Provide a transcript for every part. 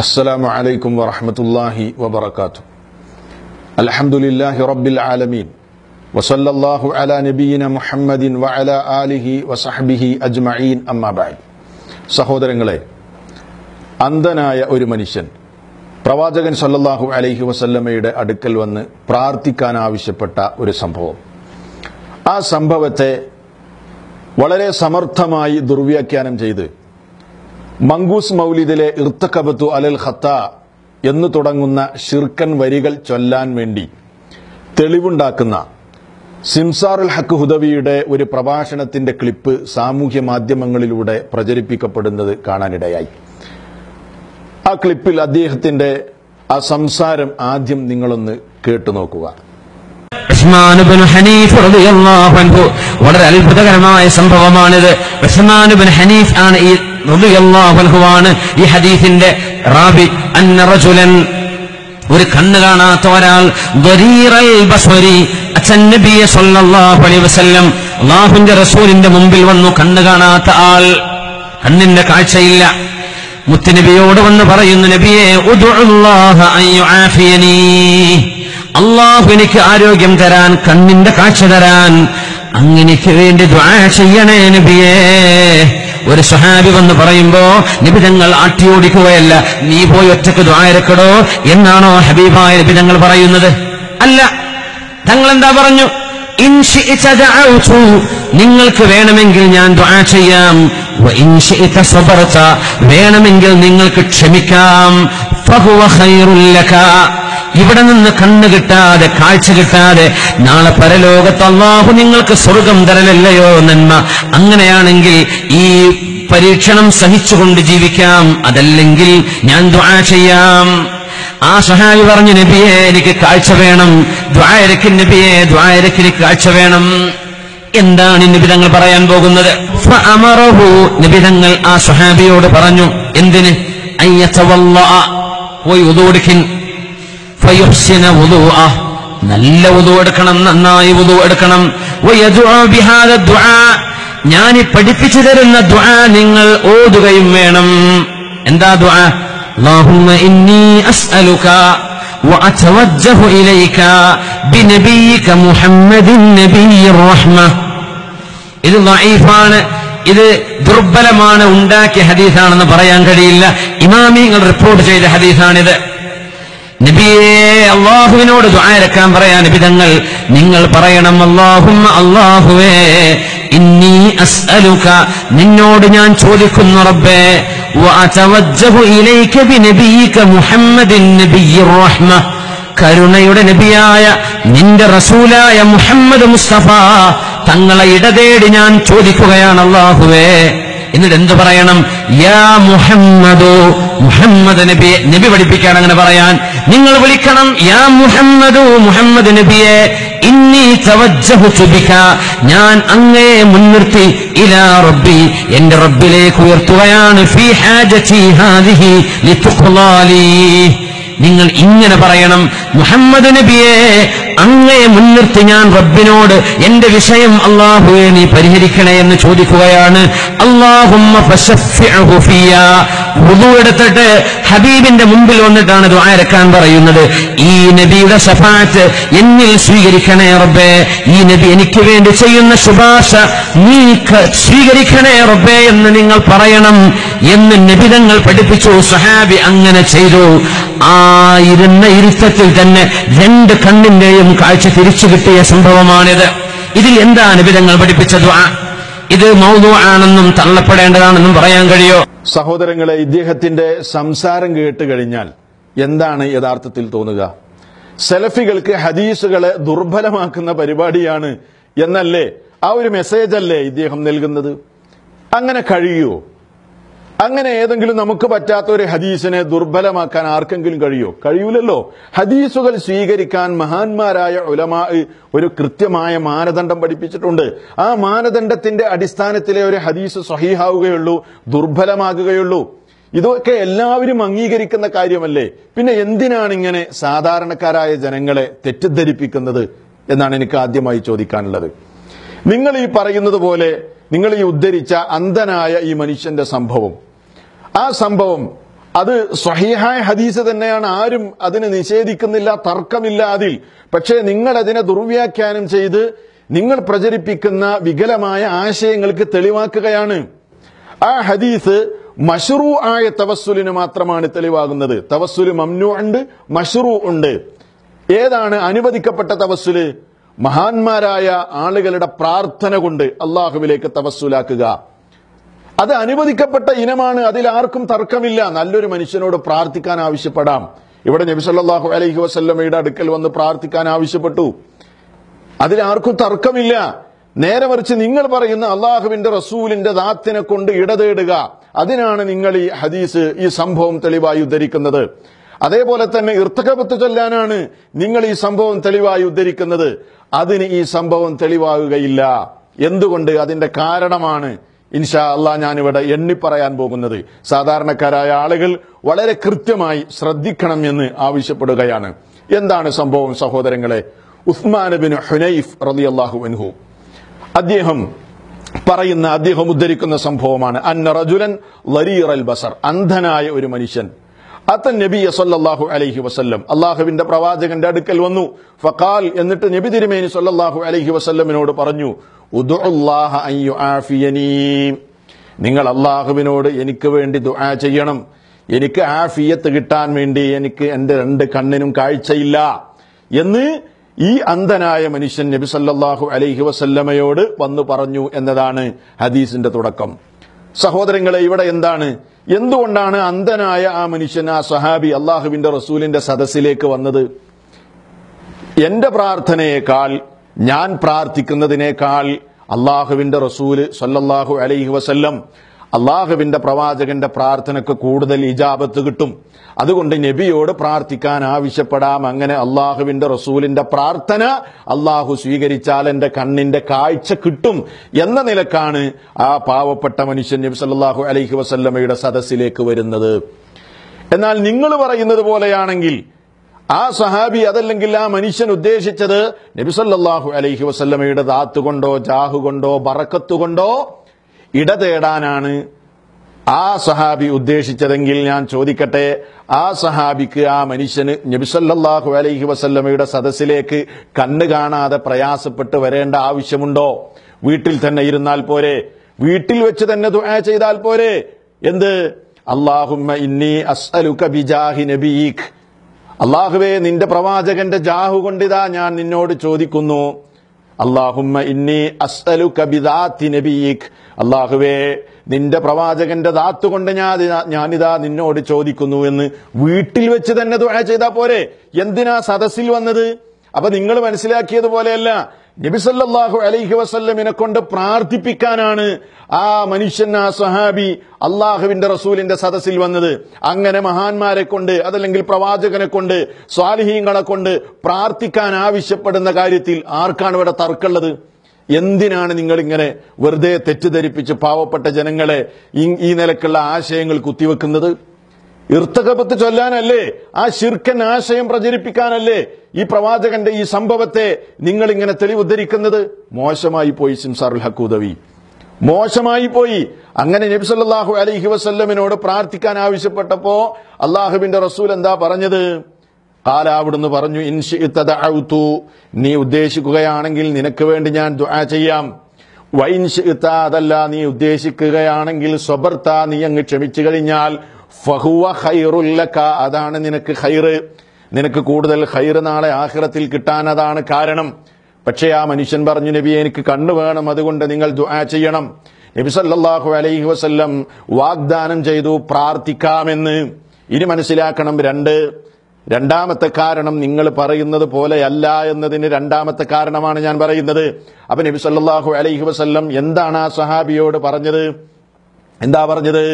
السلام عليكم ورحمة الله وبركاته الحمد لله رب العالمين وصلى الله على نبينا محمد وعلى آله وصحبه أجمعين أما بعد സഹോദരങ്ങളെ അന്ധനായ ഒരു മനുഷ്യൻ പ്രവാചകൻ സല്ലല്ലാഹു അലൈഹി വസല്ലമയുടെ അടുക്കൽ വന്ന് പ്രാർത്ഥിക്കാൻ ആവശ്യപ്പെട്ട ഒരു സംഭവം ആ സംഭവത്തെ വളരെ സമർത്ഥമായി ദുർവ്യാഖ്യാനം ചെയ്ത് മങ്കൂസ് മൗലിദിലെ ഇർത്തക്കബത്തു അലൽ ഖത്ത എന്ന് തുടങ്ങുന്ന ഷിർക്കൻ വരികൾ ചൊല്ലാൻ വേണ്ടി തെളിവുണ്ടാക്കുന്ന സിംസാറുൽ ഹക്ക് ഹുദവിയുടെ ഒരു പ്രഭാഷണത്തിന്റെ ക്ലിപ്പ് സാമൂഹ്യ മാധ്യമങ്ങളിലൂടെ പ്രചരിപ്പിക്കപ്പെടുന്നത് കാണാനിടയായി ആ ക്ലിപ്പിൽ അദ്ദേഹത്തിന്റെ ആ സംസാരം ആദ്യം നിങ്ങളൊന്ന് കേട്ടു നോക്കുക ഉസ്മാൻ ബിൻ ഹനീഫ് റളിയല്ലാഹു അൻഹു വളരെ അത്ഭുതകരമായ സംഭവമാണിത് ഉസ്മാൻ ബിൻ ഹനീഫ് ആണ് ഈ റളിയല്ലാഹു അൻഹു ആണ് ഈ ഹദീസിന്റെ റാബി അന്ന റജുലൻ ഒരു കണ്ണ് കാണാത്ത ഒരാൾ ദരീറൽ ബസ്വരി അച്ഛൻ നബിയെ സല്ലല്ലാഹു അലൈഹി വസല്ലം അള്ളാഹുവിന്റെ റസൂലിന്റെ മുമ്പിൽ വന്നു കണ്ണ് കാണാത്ത ആൾ കണ്ണിന്റെ കാഴ്ചയില്ല മുത്തുനബിയോട് വന്ന് പറയുന്നു നബിയെ ഉദ്ഉല്ലാഹ അൻ യുആഫിയനീ അള്ളാഹു എനിക്ക് ആരോഗ്യം തരാൻ കണ്ണിന്റെ കാഴ്ച തരാൻ അങ്ങനെക്ക് വേണ്ടി ദ്വാ ചെയ്യണേ നബിയേ ഒരു സ്വഹാബി വന്ന് പറയുമ്പോ നിബിതങ്ങൾ ആട്ടിയോടിക്കുകയല്ല നീ പോയി ഒറ്റക്ക് ദ്വാരക്കടോ എന്നാണോ ഹബീബായ നിബിതങ്ങൾ പറയുന്നത് അല്ല തങ്ങൾ എന്താ പറഞ്ഞു ഇൻ ശിഇത ദഅഉതു നിങ്ങൾക്ക് വേണമെങ്കിൽ ഞാൻ ദുആ ചെയ്യാം വ ഇൻ ശിഇത സബർത വേണമെങ്കിൽ നിങ്ങൾക്ക് ക്ഷമിക്കാം ഫഹുവ ഖൈറുൽ ലക ഇവിടെ നിന്ന് കണ്ണ് കിട്ടാതെ കാഴ്ച കിട്ടാതെ നാളെ പരലോകത്ത് അള്ളാഹു നിങ്ങൾക്ക് സ്വർഗം തരലല്ലയോ നന്മ അങ്ങനെയാണെങ്കിൽ ഈ പരീക്ഷണം സഹിച്ചുകൊണ്ട് ജീവിക്കാം അതല്ലെങ്കിൽ ഞാൻ ദുആ ചെയ്യാം ആ സഹാബി പറഞ്ഞു നബിയെ എനിക്ക് കാഴ്ച വേണം ദ്വായരക്ക് നബിയെ ദ്വായരക്ക് എനിക്ക് കാഴ്ച വേണം എന്താണ് നിബിതങ്ങൾ പറയാൻ പോകുന്നത് ഫഅമറഹു നിബിതങ്ങൾ ആ സഹാബിയോട് പറഞ്ഞു എന്തിന് അയ്യത്തവല്ല പോയി ഉദോടിക്കിൻ ഫയുഹ്സിന വുദൂഅ നല്ല വുദു എടുക്കണം നന്നായി വുദു എടുക്കണം വയദുഅ ബിഹാദ ദുആ ഞാൻ ഈ പഠിപ്പിച്ചു തരുന്ന ദുആ നിങ്ങൾ ഓതുകയും വേണം എന്താ ദുആ اللهم إني أسألك وأتوجه إليك بنبيك محمد نبي الرحمة ഇത് ലൈഫാണ് ഇത് ദുർബലമാണ് ഉണ്ടാക്കിയ ഹദീസാണെന്ന് പറയാൻ കഴിയില്ല ഇമാമിങ്ങൾ റിപ്പോർട്ട് ചെയ്ത ഹദീസാണിത് നബിയെ അള്ളാഹുവിനോട് ദ്വാരക്കാൻ പറയാൻ നബിതങ്ങൾ നിങ്ങൾ പറയണം അള്ളാഹും അള്ളാഹുവേ ഇന്നി അസ്അലുക നിന്നോട് ഞാൻ ചോദിക്കുന്നു റബ്ബേ വഅതവജ്ജഹു ഇലൈക ബിനബിയിക മുഹമ്മദിൻ നബിയ്യിർ റഹ്മ കരുണയുടെ നബിയായ നിന്റെ റസൂലായ മുഹമ്മദ് മുസ്തഫ തങ്ങളെ ഇടതേടി ഞാൻ ചോദിക്കുകയാണ് അള്ളാഹുവേ എന്നിട്ട് എന്ത് പറയണം യാ മുഹമ്മദോ മുഹമ്മദ് നബിയെ നബി പഠിപ്പിക്കാൻ അങ്ങനെ പറയാൻ നിങ്ങൾ വിളിക്കണം യാ മുഹമ്മദോ മുഹമ്മദ് നബിയെ ഇന്നി തവജ്ജഹു ബിക ഞാൻ അങ്ങയെ മുൻനിർത്തി ഇലാ റബ്ബി എന്റെ റബ്ബിലേക്ക് ഉയർത്തുകയാണ് ഫീ ഹാജതി ഹാദിഹി ലിതുഖ്ലാലി നിങ്ങൾ ഇങ്ങനെ പറയണം മുഹമ്മദ് നബിയെ അങ്ങയെ മുൻനിർത്തി ഞാൻ റബ്ബിനോട് എന്റെ വിഷയം അള്ളാഹുവെ നീ പരിഹരിക്കണേ എന്ന് ചോദിക്കുകയാണ് അള്ളാഹുമ്മ ഫശഫ്ഫിഅഹു ഫിയ വുദു എടുത്തിട്ട് ഹബീബിന്റെ മുമ്പിൽ വന്നിട്ടാണ് ദ്വാരക്കാൻ പറയുന്നത് ഈ നബിയുടെ ശഫാത്ത് എന്നിൽ സ്വീകരിക്കണേ റബ്ബേ ഈ നബി എനിക്ക് വേണ്ടി ചെയ്യുന്ന ശുപാർശ നീ ക- സ്വീകരിക്കണേ റബ്ബേ എന്ന് നിങ്ങൾ പറയണം എന്ന് നബിതങ്ങൾ പഠിപ്പിച്ചു സഹാബി അങ്ങനെ ചെയ്തു ആ ഇരുന്ന ഇരുത്തത്തിൽ തന്നെ രണ്ട് കണ്ണിന്റെയും കാഴ്ച തിരിച്ചു കിട്ടിയ സംഭവമാണിത് ഇതിൽ എന്താ നബിതങ്ങൾ പഠിപ്പിച്ച ദ്വാ ഇത് മൗതു ആണെന്നും തള്ളപ്പെടേണ്ടതാണെന്നും പറയാൻ കഴിയോ സഹോദരങ്ങളെ ഇദ്ദേഹത്തിന്റെ സംസാരം കേട്ട് കഴിഞ്ഞാൽ എന്താണ് യഥാർത്ഥത്തിൽ തോന്നുക സെലഫികൾക്ക് ഹദീസുകളെ ദുർബലമാക്കുന്ന പരിപാടിയാണ് എന്നല്ലേ ആ ഒരു മെസ്സേജ് അല്ലേ ഇദ്ദേഹം നൽകുന്നത് അങ്ങനെ കഴിയുമോ അങ്ങനെ ഏതെങ്കിലും നമുക്ക് പറ്റാത്ത ഒരു ഹദീസിനെ ദുർബലമാക്കാൻ ആർക്കെങ്കിലും കഴിയോ കഴിയൂലല്ലോ ഹദീസുകൾ സ്വീകരിക്കാൻ മഹാന്മാരായ ഉലമാ ഒരു കൃത്യമായ മാനദണ്ഡം പഠിപ്പിച്ചിട്ടുണ്ട് ആ മാനദണ്ഡത്തിന്റെ അടിസ്ഥാനത്തിലെ ഒരു ഹദീസ് സ്വഹീഹാവുകയുള്ളൂ ദുർബലമാകുകയുള്ളൂ ഇതൊക്കെ എല്ലാവരും അംഗീകരിക്കുന്ന കാര്യമല്ലേ പിന്നെ എന്തിനാണ് ഇങ്ങനെ സാധാരണക്കാരായ ജനങ്ങളെ തെറ്റിദ്ധരിപ്പിക്കുന്നത് എന്നാണ് എനിക്ക് ആദ്യമായി ചോദിക്കാനുള്ളത് നിങ്ങൾ ഈ പറയുന്നത് പോലെ നിങ്ങൾ ഈ ഉദ്ധരിച്ച അന്ധനായ ഈ മനുഷ്യന്റെ സംഭവം ആ സംഭവം അത് സ്വഹീഹായ ഹദീസ് തന്നെയാണ് ആരും അതിന് നിഷേധിക്കുന്നില്ല തർക്കമില്ല അതിൽ പക്ഷേ നിങ്ങൾ അതിനെ ദുർവ്യാഖ്യാനം ചെയ്ത് നിങ്ങൾ പ്രചരിപ്പിക്കുന്ന വികലമായ ആശയങ്ങൾക്ക് തെളിവാക്കുകയാണ് ആ ഹദീസ് മഷ്റൂ ആയ തവസ്സുലിന് മാത്രമാണ് തെളിവാകുന്നത് തവസ്സുല് മംനു ഉണ്ട് മഷ്റൂ ഉണ്ട് ഏതാണ് അനുവദിക്കപ്പെട്ട തവസ്സുല് മഹാന്മാരായ ആളുകളുടെ പ്രാർത്ഥന കൊണ്ട് അള്ളാഹുവിലേക്ക് തവസ്സുലാക്കുക അത് അനുവദിക്കപ്പെട്ട ഇനമാണ് അതിൽ ആർക്കും തർക്കമില്ല നല്ലൊരു മനുഷ്യനോട് പ്രാർത്ഥിക്കാൻ ആവശ്യപ്പെടാം ഇവിടെ നബി സല്ലല്ലാഹു അലൈഹി വസല്ലമയുടെ അടുക്കൽ വന്ന് പ്രാർത്ഥിക്കാൻ ആവശ്യപ്പെട്ടു അതിൽ ആർക്കും തർക്കമില്ല നേരെ മറിച്ച് നിങ്ങൾ പറയുന്ന അള്ളാഹുവിന്റെ റസൂലിന്റെ ദാത്തിനെ കൊണ്ട് ഇടതേടുക അതിനാണ് നിങ്ങൾ ഈ ഹദീസ് ഈ സംഭവം തെളിവായി ഉദ്ധരിക്കുന്നത് അതേപോലെ തന്നെ ഇർത്തകപത്ത് ചൊല്ലാനാണ് നിങ്ങൾ ഈ സംഭവം തെളിവായി ഉദ്ധരിക്കുന്നത് അതിന് ഈ സംഭവം തെളിവാകുകയില്ല എന്തുകൊണ്ട് അതിന്റെ കാരണമാണ് ഇൻഷാ അള്ളാഹ് ഞാനിവിടെ എണ്ണിപ്പറയാൻ പോകുന്നത് സാധാരണക്കാരായ ആളുകൾ വളരെ കൃത്യമായി ശ്രദ്ധിക്കണം എന്ന് ആവശ്യപ്പെടുകയാണ് എന്താണ് സംഭവം സഹോദരങ്ങളെ ഉസ്മാൻ ബിൻ ഹുനൈഫ് റളിയല്ലാഹു അൻഹു അദ്ദേഹം പറയുന്ന അദ്ദേഹം ഉദ്ധരിക്കുന്ന സംഭവമാണ് അന്ന റജുലൻ ലരീർ അൽ ബസർ അന്ധനായ ഒരു മനുഷ്യൻ അത്തൻ നബിയ സല്ലല്ലാഹു അലൈഹി വസല്ലം അള്ളാഹുവിന്റെ പ്രവാചകന്റെ അടുക്കൽ വന്നു ഫഖാൽ എന്നിട്ട് നബി തിരുമേനി സല്ലല്ലാഹു അലൈഹി വസല്ലമിനോട് പറഞ്ഞു ഉദുഅല്ലാഹ അൻ യുആഫിയനീ നിങ്ങൾ അള്ളാഹുവിനോട് എനിക്ക് വേണ്ടി ദുആ ചെയ്യണം എനിക്ക് ആഫിയത്ത് കിട്ടാൻ വേണ്ടി എനിക്ക് എന്റെ രണ്ട് കണ്ണിനും കാഴ്ചയില്ല എന്ന് ഈ അന്ധനായ മനുഷ്യൻ നബി സല്ലല്ലാഹു അലൈഹി വസല്ലമയോട് വന്നു പറഞ്ഞു എന്നതാണ് ഹദീസിന്റെ തുടക്കം സഹോദരങ്ങളെ ഇവിടെ എന്താണ് എന്തുകൊണ്ടാണ് അന്ധനായ ആ മനുഷ്യൻ ആ സഹാബി അള്ളാഹുവിന്റെ റസൂലിന്റെ സദസ്സിലേക്ക് വന്നത് എന്റെ പ്രാർത്ഥനയേക്കാൾ ഞാൻ പ്രാർത്ഥിക്കുന്നതിനേക്കാൾ അള്ളാഹുവിന്റെ റസൂല് സല്ലല്ലാഹു അലൈഹി വസല്ലം അള്ളാഹുവിന്റെ പ്രവാചകന്റെ പ്രാർത്ഥനയ്ക്ക് കൂടുതൽ ഇജാബത്ത് കിട്ടും അതുകൊണ്ട് നബിയോട് പ്രാർത്ഥിക്കാൻ ആവശ്യപ്പെടാം അങ്ങനെ അള്ളാഹുവിന്റെ റസൂലിന്റെ പ്രാർത്ഥന അള്ളാഹു സ്വീകരിച്ചാൽ എന്റെ കണ്ണിന്റെ കാഴ്ച കിട്ടും എന്ന നിലക്കാണ് ആ പാവപ്പെട്ട മനുഷ്യൻ നബി സല്ലല്ലാഹു അലൈഹി വസല്ലമയുടെ സദസ്സിലേക്ക് വരുന്നത് എന്നാൽ നിങ്ങൾ പറയുന്നത് പോലെയാണെങ്കിൽ ആ സഹാബി അതല്ലെങ്കിൽ ആ മനുഷ്യൻ ഉദ്ദേശിച്ചത് നബിസല്ലാഹു അലൈഹി വസല്ലമയുടെ ദാത്ത് കൊണ്ടോ ജാഹു കൊണ്ടോ ബറക്കത്ത് കൊണ്ടോ ഇടതേടാനാണ് ആ സഹാബി ഉദ്ദേശിച്ചതെങ്കിൽ ഞാൻ ചോദിക്കട്ടെ ആ സഹാബിക്ക് ആ മനുഷ്യന് നബിസല്ലാഹു അലൈഹി വസല്ലമയുടെ സദസ്സിലേക്ക് കണ്ണ് കാണാതെ പ്രയാസപ്പെട്ട് വരേണ്ട ആവശ്യമുണ്ടോ വീട്ടിൽ തന്നെ ഇരുന്നാൽ പോരെ വീട്ടിൽ വെച്ച് തന്നെ ദുആ ചെയ്താൽ പോരെ എന്ത് അള്ളാഹുമ്മ ഇന്നി അസ്അലുക ബിജാഹി നബീഖ് അള്ളാഹുവേ നിന്റെ പ്രവാചകന്റെ ജാഹു കൊണ്ടിതാ ഞാൻ നിന്നോട് ചോദിക്കുന്നു അള്ളാഹുമ്മ ഇന്നി അസ്അലു കബിദാത്തി നബീഖ് അള്ളാഹുവേ നിന്റെ പ്രവാചകന്റെ ദാത്ത് കൊണ്ട് ഞാൻ ഞാനിതാ നിന്നോട് ചോദിക്കുന്നു എന്ന് വീട്ടിൽ വെച്ച് തന്നെ ദുആ ചെയ്താ പോരെ എന്തിനാ സദസ്സിൽ വന്നത് അപ്പൊ നിങ്ങൾ മനസ്സിലാക്കിയതുപോലെയല്ല നബിസല്ലാഹു അലൈഹി വസല്ലമിനെ കൊണ്ട് പ്രാർത്ഥിപ്പിക്കാനാണ് ആ മനുഷ്യൻ ആ സഹാബി അള്ളാഹുവിന്റെ റസൂലിന്റെ സദസ്സിൽ വന്നത് അങ്ങനെ മഹാന്മാരെ കൊണ്ട് അതല്ലെങ്കിൽ പ്രവാചകനെ കൊണ്ട് സ്വാലിഹീങ്ങളെ കൊണ്ട് പ്രാർത്ഥിക്കാൻ ആവശ്യപ്പെടുന്ന കാര്യത്തിൽ ആർക്കാണ് ഇവിടെ തർക്കമുള്ളത് എന്തിനാണ് നിങ്ങൾ ഇങ്ങനെ വെറുതെ തെറ്റിദ്ധരിപ്പിച്ച് പാവപ്പെട്ട ജനങ്ങളെ ഈ- ഈ നിലക്കുള്ള ആശയങ്ങൾ കുത്തിവെക്കുന്നത് ഇർത്തകപത്ത് ചൊല്ലാനല്ലേ ആ ശിർക്കൻ ആശയം പ്രചരിപ്പിക്കാനല്ലേ ഈ പ്രവാചകന്റെ ഈ സംഭവത്തെ നിങ്ങൾ ഇങ്ങനെ തെളിവുദ്ധരിക്കുന്നത് മോശമായി പോയി സിംസാറുൽ ഹക്കൂദവി മോശമായി പോയി അങ്ങനെ നബി സല്ലല്ലാഹു അലൈഹി വസല്ലമിനോട് പ്രാർത്ഥിക്കാൻ ആവശ്യപ്പെട്ടപ്പോ അള്ളാഹുവിന്റെ റസൂൽ എന്താ പറഞ്ഞത് കാല അവിടുന്ന് പറഞ്ഞു ഇൻഷിത്തു നീ ഉദ്ദേശിക്കുകയാണെങ്കിൽ നിനക്ക് വേണ്ടി ഞാൻ ദുആ ചെയ്യാം വൈൻഷിത്ത അതല്ല നീ ഉദ്ദേശിക്കുകയാണെങ്കിൽ സ്വബർത്ത നീ അങ്ങ് ക്ഷമിച്ചു കഴിഞ്ഞാൽ ഫഹുവ ഖൈറുല്ലക അതാണ് നിനക്ക് ഖൈറ് നിനക്ക് കൂടുതൽ ഖൈറ് നാളെ ആഖിറത്തിൽ കിട്ടാൻ അതാണ് കാരണം പക്ഷേ ആ മനുഷ്യൻ പറഞ്ഞു നബി എനിക്ക് കണ്ണു വേണം അതുകൊണ്ട് നിങ്ങൾ ദുആ ചെയ്യണം നബി സല്ലല്ലാഹു അലൈഹി വസല്ലം വാഗ്ദാനം ചെയ്തു പ്രാർത്ഥിക്കാമെന്ന് ഇനി മനസ്സിലാക്കണം രണ്ട് രണ്ടാമത്തെ കാരണം നിങ്ങൾ പറയുന്നത് പോലെയല്ല എന്നതിന് രണ്ടാമത്തെ കാരണമാണ് ഞാൻ പറയുന്നത് അപ്പൊ നബി സല്ലല്ലാഹു അലൈഹി വസല്ലം എന്താണ് ആ സഹാബിയോട് പറഞ്ഞത് എന്താ പറഞ്ഞത്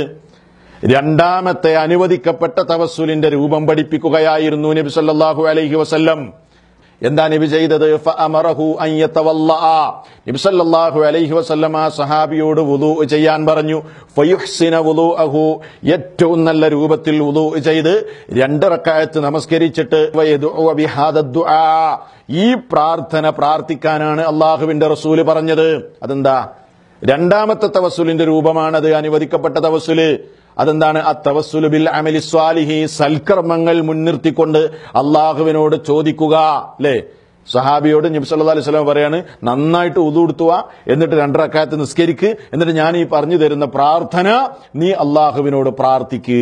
രണ്ടാമത്തെ അനുവദിക്കപ്പെട്ട തവസ്സുലിന്റെ രൂപം പഠിപ്പിക്കുകയായിരുന്നു നബി സല്ലല്ലാഹു അലൈഹി വസല്ലം എന്താ നബി ചെയ്തത് ഫഅമറഹു അൻ യതവല്ലഅ. നബി സല്ലല്ലാഹു അലൈഹി വസല്ലം ആ സഹാബിയോട് വുളൂ ചെയ്യാൻ പറഞ്ഞു ഫയുഹ്സിന വുളൂഅഹു ഏറ്റവും നല്ല രൂപത്തിൽ വുളൂ ചെയ്ത് രണ്ട് റക്അത്ത് നമസ്കരിച്ചിട്ട് വയദുഉ ബിഹാദ ദുആ ഈ പ്രാർത്ഥന പ്രാർത്ഥിക്കാനാണ് അള്ളാഹുവിന്റെ റസൂല് പറഞ്ഞത് അതെന്താ രണ്ടാമത്തെ തവസ്സുലിന്റെ രൂപമാണത് അനുവദിക്കപ്പെട്ട തവസ്സുല് അതെന്താണ് അത്തവസ്സുലു ബിൽ അമലി സ്വാലിഹി സൽക്കർമ്മങ്ങൾ മുൻനിർത്തിക്കൊണ്ട് അള്ളാഹുവിനോട് ചോദിക്കുക അല്ലേ സഹാബിയോട് നബി സല്ലല്ലാഹു അലൈഹി വസല്ലം പറയാണ് നന്നായിട്ട് ഉദു കൊടുത്തുക എന്നിട്ട് രണ്ടരക്കാലത്ത് നിസ്കരിക്ക് എന്നിട്ട് ഞാൻ ഈ പറഞ്ഞു തരുന്ന പ്രാർത്ഥന നീ അള്ളാഹുവിനോട് പ്രാർത്ഥിക്ക്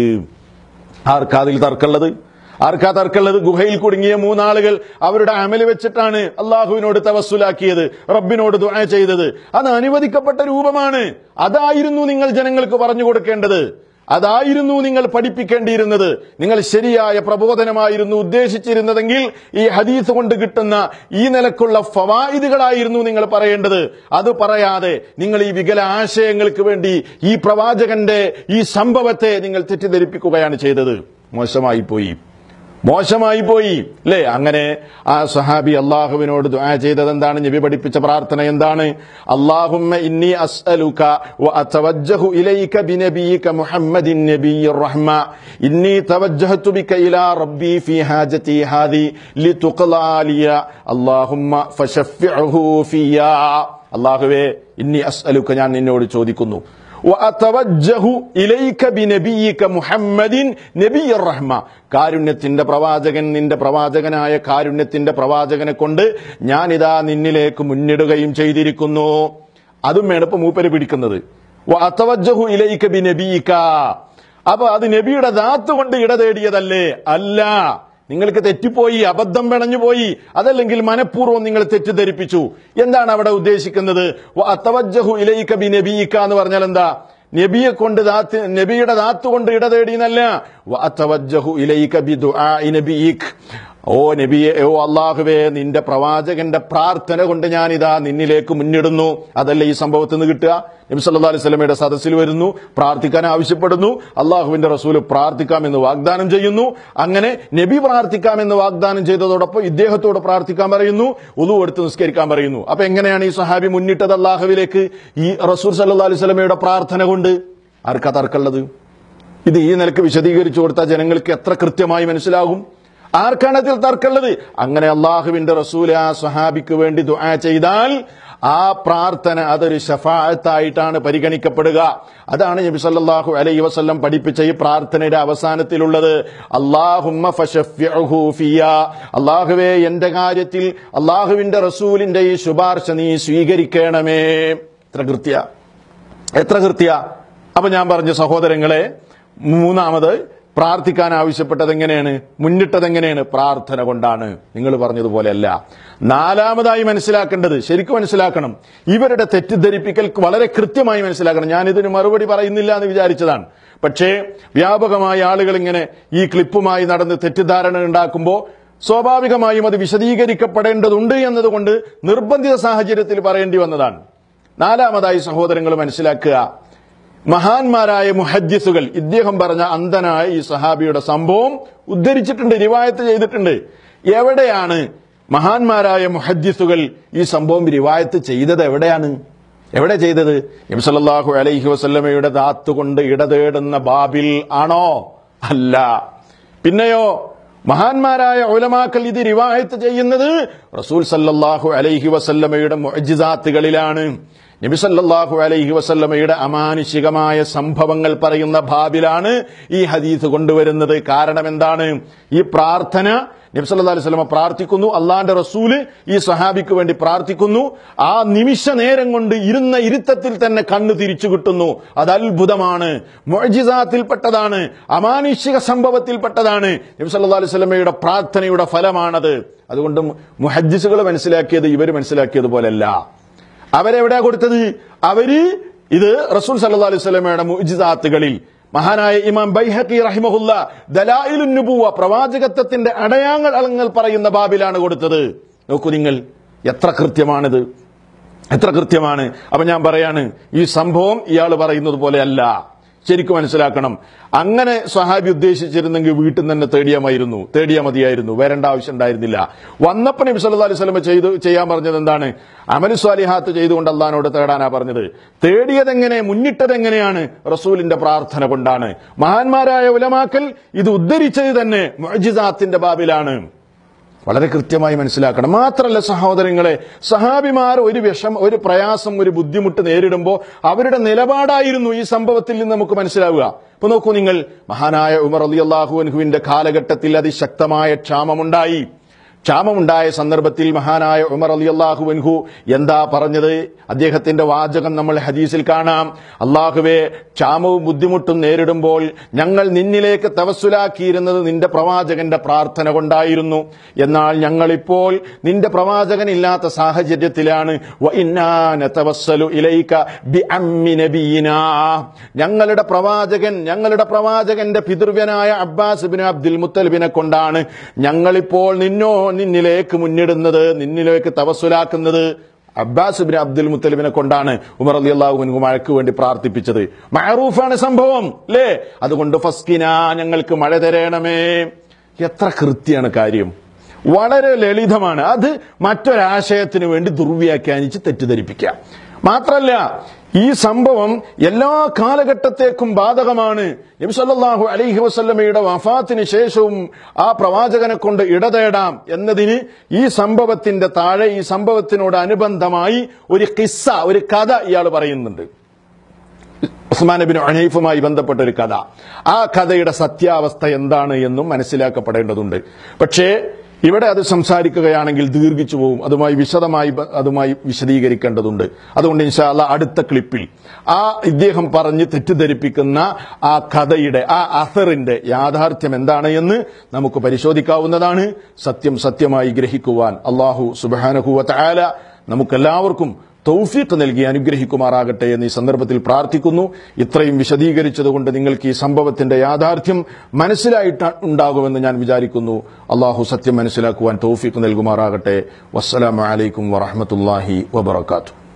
ആർക്കാ അതിൽ തർക്കമുള്ളത് ആർക്കാ തർക്കമുള്ളത് ഗുഹയിൽ കുടുങ്ങിയ മൂന്നാളുകൾ അവരുടെ അമല് വെച്ചിട്ടാണ് അള്ളാഹുവിനോട് തവസ്സുലാക്കിയത് റബ്ബിനോട് ദുആ ചെയ്തത് അത് അനുവദിക്കപ്പെട്ട രൂപമാണ് അതായിരുന്നു നിങ്ങൾ ജനങ്ങൾക്ക് പറഞ്ഞു കൊടുക്കേണ്ടത് അതായിരുന്നു നിങ്ങൾ പഠിപ്പിക്കേണ്ടിയിരുന്നത് നിങ്ങൾ ശരിയായ പ്രബോധനമായിരുന്നു ഉദ്ദേശിച്ചിരുന്നതെങ്കിൽ ഈ ഹദീസ് കൊണ്ട് കിട്ടുന്ന ഈ നിലക്കുള്ള ഫവായിദുകളായിരുന്നു നിങ്ങൾ പറയേണ്ടത് അത് പറയാതെ നിങ്ങൾ ഈ വികല ആശയങ്ങൾക്ക് വേണ്ടി ഈ പ്രവാചകന്റെ ഈ സംഭവത്തെ നിങ്ങൾ തെറ്റിദ്ധരിപ്പിക്കുകയാണ് ചെയ്തത് മോശമായി പോയി മോശമായി പോയി അല്ലേ അങ്ങനെ ആ സഹാബി അള്ളാഹുവിനോട് ദുആ ചെയ്തത് എന്താണ് നബി പഠിപ്പിച്ച പ്രാർത്ഥന എന്താണ് അല്ലാഹുമ്മ ഇന്നി അസ്അലുക വ അതവജ്ജഹു ഇലൈക ബിനബിയിക മുഹമ്മദിൻ നബിയ്യിർ റഹ്മ ഇന്നി തവജ്ജഹതു ബിക ഇലാ റബ്ബി ഫീ ഹാജതി ഹാദി ലിതുഖ്ലാ ലിയ അല്ലാഹുമ്മ ഫശഫ്ഇഹു ഫിയാ അല്ലാഹുവേ ഇന്നി അസ്അലുക ഞാൻ നിന്നോട് ചോദിക്കുന്നു വഅതവജ്ജഹു ഇലൈക ബിനബിയിക മുഹമ്മദിൻ നബിയ്യിർ റഹ്മ കാരുണ്യത്തിന്റെ പ്രവാചകൻ നിന്റെ പ്രവാചകനായ കാരുണ്യത്തിന്റെ പ്രവാചകനെ കൊണ്ട് ഞാനിതാ നിന്നിലേക്ക് മുന്നിടുകയും ചെയ്തിരിക്കുന്നു അതും വേണം ഇപ്പൊ മൂപ്പര് പിടിക്കുന്നത് വഅതവജ്ജഹു ഇലൈക ബിനബിയിക അപ്പൊ അത് നബിയുടെ ദാത്ത് കൊണ്ട് ഇട തേടിയതല്ലേ അല്ല നിങ്ങൾക്ക് തെറ്റിപ്പോയി അബദ്ധം പിണഞ്ഞു പോയി അതല്ലെങ്കിൽ മനഃപൂർവ്വം നിങ്ങൾ തെറ്റിദ്ധരിപ്പിച്ചു എന്താണ് അവിടെ ഉദ്ദേശിക്കുന്നത് അത്തവജ്ജഹു ഇലൈക ബി നബീക എന്ന് പറഞ്ഞാൽ എന്താ നബിയെ കൊണ്ട് ദാത്ത് നബിയുടെ ദാത്ത് കൊണ്ട് ഇട തേടിയെന്നല്ല വഅത്തവജ്ജഹു ഇലൈക ബി ദുആഇ നബീക് ഓ നബിയെ ഓ അള്ളാഹുവേ നിന്റെ പ്രവാചകന്റെ പ്രാർത്ഥന കൊണ്ട് ഞാൻ ഇതാ നിന്നിലേക്ക് മുന്നിടുന്നു അതല്ല ഈ സംഭവത്തിൽ നിന്ന് കിട്ടുക നബി സല്ലല്ലാഹു അലൈഹി സ്വലമയുടെ സദസ്സിൽ വരുന്നു പ്രാർത്ഥിക്കാൻ ആവശ്യപ്പെടുന്നു അള്ളാഹുവിന്റെ റസൂല് പ്രാർത്ഥിക്കാമെന്ന് വാഗ്ദാനം ചെയ്യുന്നു അങ്ങനെ നബി പ്രാർത്ഥിക്കാമെന്ന് വാഗ്ദാനം ചെയ്തതോടൊപ്പം ഇദ്ദേഹത്തോട് പ്രാർത്ഥിക്കാൻ പറയുന്നു ഉതു എടുത്ത് നിസ്കരിക്കാൻ പറയുന്നു അപ്പൊ എങ്ങനെയാണ് ഈ സഹാബി മുന്നിട്ടത് അള്ളാഹുവിലേക്ക് ഈ റസൂൽ സല്ലല്ലാഹു അലൈഹി സ്വലമയുടെ പ്രാർത്ഥന കൊണ്ട് ആർക്കാ തർക്കമുള്ളത് ഇത് ഈ നിലക്ക് വിശദീകരിച്ചു കൊടുത്താൽ ജനങ്ങൾക്ക് എത്ര കൃത്യമായി മനസ്സിലാകും ആർക്കാണ് അതിൽ തർക്കമുള്ളത് അങ്ങനെ അള്ളാഹുവിന്റെ റസൂൽ ആ സ്വഹാബിക്ക് വേണ്ടി ദുആ ചെയ്താൽ ആ പ്രാർത്ഥന അതൊരു ഷഫായത്തായിട്ടാണ് പരിഗണിക്കപ്പെടുക അതാണ് നബി സല്ലല്ലാഹു അലൈഹി വസല്ലം പഠിപ്പിച്ച ഈ പ്രാർത്ഥനയുടെ അവസാനത്തിലുള്ളത് അല്ലാഹുമ്മ ഫശഫ്യഹു ഫിയാ അള്ളാഹുവേ എന്റെ കാര്യത്തിൽ അള്ളാഹുവിന്റെ റസൂലിന്റെ ഈ ശുപാർശ നീ സ്വീകരിക്കണമേ എത്ര കൃത്യ എത്ര കൃത്യ അപ്പൊ ഞാൻ പറഞ്ഞു സഹോദരങ്ങളെ മൂന്നാമത് പ്രാർത്ഥിക്കാൻ ആവശ്യപ്പെട്ടത് എങ്ങനെയാണ് മുന്നിട്ടത് എങ്ങനെയാണ് പ്രാർത്ഥന കൊണ്ടാണ് നിങ്ങൾ പറഞ്ഞതുപോലെയല്ല നാലാമതായി മനസ്സിലാക്കേണ്ടത് ശരിക്കും മനസ്സിലാക്കണം ഇവരുടെ തെറ്റിദ്ധരിപ്പിക്കൽ വളരെ കൃത്യമായി മനസ്സിലാക്കണം ഞാൻ ഇതിന് മറുപടി പറയുന്നില്ല എന്ന് വിചാരിച്ചതാണ് പക്ഷേ വ്യാപകമായ ആളുകൾ ഇങ്ങനെ ഈ ക്ലിപ്പുമായി നടന്ന് തെറ്റിദ്ധാരണ ഉണ്ടാക്കുമ്പോൾ സ്വാഭാവികമായും അത് വിശദീകരിക്കപ്പെടേണ്ടതുണ്ട് എന്നതുകൊണ്ട് നിർബന്ധിത സാഹചര്യത്തിൽ പറയേണ്ടി വന്നതാണ് നാലാമതായി സഹോദരങ്ങൾ മനസ്സിലാക്കുക മഹാന്മാരായ മുഹദ്ദിസുകൾ ഇദ്ദേഹം പറഞ്ഞ അന്ധനായ ഈ സഹാബിയുടെ സംഭവം ഉദ്ധരിച്ചിട്ടുണ്ട് റിവായത്ത് ചെയ്തിട്ടുണ്ട് എവിടെയാണ് മഹാന്മാരായ മുഹദ്ദിസുകൾ ഈ സംഭവം റിവായത്ത് ചെയ്തത് എവിടെയാണ് എവിടെ ചെയ്തത് നബിസല്ലാഹു അലൈഹി വസല്ലമയുടെ ദാത്ത് കൊണ്ട് ഇടതേടുന്ന ബാബിൽ ആണോ അല്ല പിന്നെയോ മഹാന്മാരായ ഉലമാക്കൾ ഇത് റിവായത്ത് ചെയ്യുന്നത് റസൂൽ സല്ലല്ലാഹു അലൈഹി വസല്ലമയുടെ മുഅ്ജിസാത്തുകളിലാണ് നബി സല്ലല്ലാഹു അലൈഹി വസല്ലമയുടെ അമാനുഷികമായ സംഭവങ്ങൾ പറയുന്ന ഭാബിലാണ് ഈ ഹദീസ് കൊണ്ടുവരുന്നത് കാരണം എന്താണ് ഈ പ്രാർത്ഥന നബി സല്ലല്ലാഹു അലൈഹി വസല്ലമ പ്രാർത്ഥിക്കുന്നു അള്ളാന്റെ റസൂല് ഈ സഹാബിക്ക് വേണ്ടി പ്രാർത്ഥിക്കുന്നു ആ നിമിഷ നേരം കൊണ്ട് ഇരുന്ന ഇരുത്തത്തിൽ തന്നെ കണ്ണ് തിരിച്ചു കിട്ടുന്നു അത് അത്ഭുതമാണ് മൊഴിജിതാത്തിൽപ്പെട്ടതാണ് അമാനുഷിക സംഭവത്തിൽപ്പെട്ടതാണ് നബി സല്ലല്ലാഹു അലൈഹി വസല്ലമയുടെ പ്രാർത്ഥനയുടെ ഫലമാണത് അതുകൊണ്ട് മുഹദ്ദിസുകൾ മനസ്സിലാക്കിയത് ഇവർ മനസ്സിലാക്കിയതുപോലല്ല അവരെവിടെയാ കൊടുത്തത് അവര് ഇത് റസൂൽ സല്ലല്ലാഹു അലൈഹി വസല്ലമയുടെ മുഅ്ജിസാത്തുകളിൽ മഹാനായ ഇമാം ബൈഹഖി റഹിമഹുല്ല ദലായിലുൻ നുബുവ പ്രവാചകത്വത്തിന്റെ അടയാളങ്ങൾ പറയുന്ന ബാബിലാണ് കൊടുത്തത് നോക്കൂ നിങ്ങൾ എത്ര കൃത്യമാണിത് എത്ര കൃത്യമാണ് അപ്പൊ ഞാൻ പറയാണ് ഈ സംഭവം ഇയാൾ പറയുന്നത് പോലെയല്ല ശരിക്കും മനസ്സിലാക്കണം അങ്ങനെ സഹാബി ഉദ്ദേശിച്ചിരുന്നെങ്കിൽ വീട്ടിൽ നിന്ന് തന്നെ തേടിയാമായിരുന്നു തേടിയാ മതിയായിരുന്നു വരേണ്ട ആവശ്യം ഉണ്ടായിരുന്നില്ല വന്നപ്പോൾ നബി സല്ലല്ലാഹു അലൈഹി വസല്ലം ചെയ്തു ചെയ്യാൻ പറഞ്ഞത് എന്താണ് അമലു സ്വാലിഹാത്ത് ചെയ്തുകൊണ്ട് അള്ളഹാനോട് തേടാനാ പറഞ്ഞത് തേടിയതെങ്ങനെ മുന്നിട്ടതെങ്ങനെയാണ് റസൂലിന്റെ പ്രാർത്ഥന കൊണ്ടാണ് മഹാന്മാരായ ഉലമാക്കൽ ഇത് ഉദ്ധരിച്ചത് തന്നെ മുഅ്ജിസാത്തിന്റെ ബാബിലാണ് വളരെ കൃത്യമായി മനസ്സിലാക്കണം മാത്രമല്ല സഹോദരങ്ങളെ സഹാബിമാർ ഒരു വിഷം ഒരു പ്രയാസം ഒരു ബുദ്ധിമുട്ട് നേരിടുമ്പോൾ അവരുടെ നിലപാടായിരുന്നു ഈ സംഭവത്തിൽ നിന്ന് നമുക്ക് മനസ്സിലാവുക ഇപ്പൊ നോക്കൂ നിങ്ങൾ മഹാനായ ഉമർ അലി അള്ളാഹുവിന്റെ കാലഘട്ടത്തിൽ അതിശക്തമായ ക്ഷാമമുണ്ടായി ക്ഷാമമുണ്ടായ സന്ദർഭത്തിൽ മഹാനായ ഉമർ അലി അള്ളാഹുവൻഹു എന്താ പറഞ്ഞത് അദ്ദേഹത്തിന്റെ വാചകം നമ്മൾ ഹദീസിൽ കാണാം അള്ളാഹുവെ ക്ഷാമവും ബുദ്ധിമുട്ടും നേരിടുമ്പോൾ ഞങ്ങൾ നിന്നിലേക്ക് തവസ്സുലാക്കിയിരുന്നത് നിന്റെ പ്രവാചകന്റെ പ്രാർത്ഥന കൊണ്ടായിരുന്നു എന്നാൽ ഞങ്ങളിപ്പോൾ നിന്റെ പ്രവാചകൻ ഇല്ലാത്ത സാഹചര്യത്തിലാണ് വ ഇന്നാ നതവസ്സലു ഇലൈക ബിഅമ്മി നബിയിനാ. ഞങ്ങളുടെ പ്രവാചകൻ ഞങ്ങളുടെ പ്രവാചകന്റെ പിതൃവ്യനായ അബ്ബാസ് ബിൻ അബ്ദുൽ മുത്തലിബിനെ കൊണ്ടാണ് ഞങ്ങളിപ്പോൾ നിന്നോ നിന്നിലേക്ക് മുന്നിടുന്നത് നിന്നിലേക്ക് തവസ്സുലാക്കുന്നത് അബ്ബാസ് ബിൻ അബ്ദുൽ മുത്തലിബിനെ കൊണ്ടാണ് ഉമർ അലി അള്ളാഹു മഴയ്ക്ക് വേണ്ടി പ്രാർത്ഥിപ്പിച്ചത് മഹറൂഫാണ് സംഭവം അല്ലേ അതുകൊണ്ട് ഫസ്കിന ഞങ്ങൾക്ക് മഴ തരണമേ എത്ര കൃത്യാണ് കാര്യം വളരെ ലളിതമാണ് അത് മറ്റൊരാശയത്തിന് വേണ്ടി ദുർവ്യാഖ്യാനിച്ച് തെറ്റിദ്ധരിപ്പിക്കാം മാത്രല്ല ഈ സംഭവം എല്ലാ കാലഘട്ടത്തേക്കും ബാധകമാണ് നബി സല്ലല്ലാഹു അലൈഹി വസല്ലമയുടെ വഫാത്തിന് ശേഷവും ആ പ്രവാചകനെ കൊണ്ട് ഇടതേടാം എന്നതിന് ഈ സംഭവത്തിന്റെ താഴെ ഈ സംഭവത്തിനോട് അനുബന്ധമായി ഒരു കിസ്സ ഒരു കഥ ഇയാൾ പറയുന്നുണ്ട് ഉസ്മാൻ ബിൻ അനീഫുമായി ബന്ധപ്പെട്ട ഒരു കഥ ആ കഥയുടെ സത്യാവസ്ഥ എന്താണ് എന്നും മനസ്സിലാക്കപ്പെടേണ്ടതുണ്ട് പക്ഷേ ഇവിടെ അത് സംസാരിക്കുകയാണെങ്കിൽ ദീർഘിച്ചു പോകും അതുമായി വിശദമായി ബ- അതുമായി വിശദീകരിക്കേണ്ടതുണ്ട് അതുകൊണ്ട് ഇൻഷാല്ല അടുത്ത ക്ലിപ്പിൽ ആ ഇദ്ദേഹം പറഞ്ഞ് തെറ്റിദ്ധരിപ്പിക്കുന്ന ആ കഥയുടെ ആ അസറിന്റെ യാഥാർത്ഥ്യം എന്താണ് എന്ന് നമുക്ക് പരിശോധിക്കാവുന്നതാണ് സത്യം സത്യമായി ഗ്രഹിക്കുവാൻ അള്ളാഹു സുബാനഹുവ തആല നമുക്കെല്ലാവർക്കും തൗഫീഖ് നൽകി അനുഗ്രഹിക്കുമാറാകട്ടെ എന്ന് ഈ സന്ദർഭത്തിൽ പ്രാർത്ഥിക്കുന്നു ഇത്രയും വിശദീകരിച്ചതുകൊണ്ട് നിങ്ങൾക്ക് ഈ സംഭവത്തിന്റെ യാഥാർത്ഥ്യം മനസ്സിലായിട്ട് ഉണ്ടാകുമെന്ന് ഞാൻ വിചാരിക്കുന്നു അള്ളാഹു സത്യം മനസ്സിലാക്കുവാൻ തൗഫീഖ് നൽകുമാറാകട്ടെ വസ്സലാമു അലൈക്കും വറഹമത്തല്ലാഹി വബർക്കാത്തു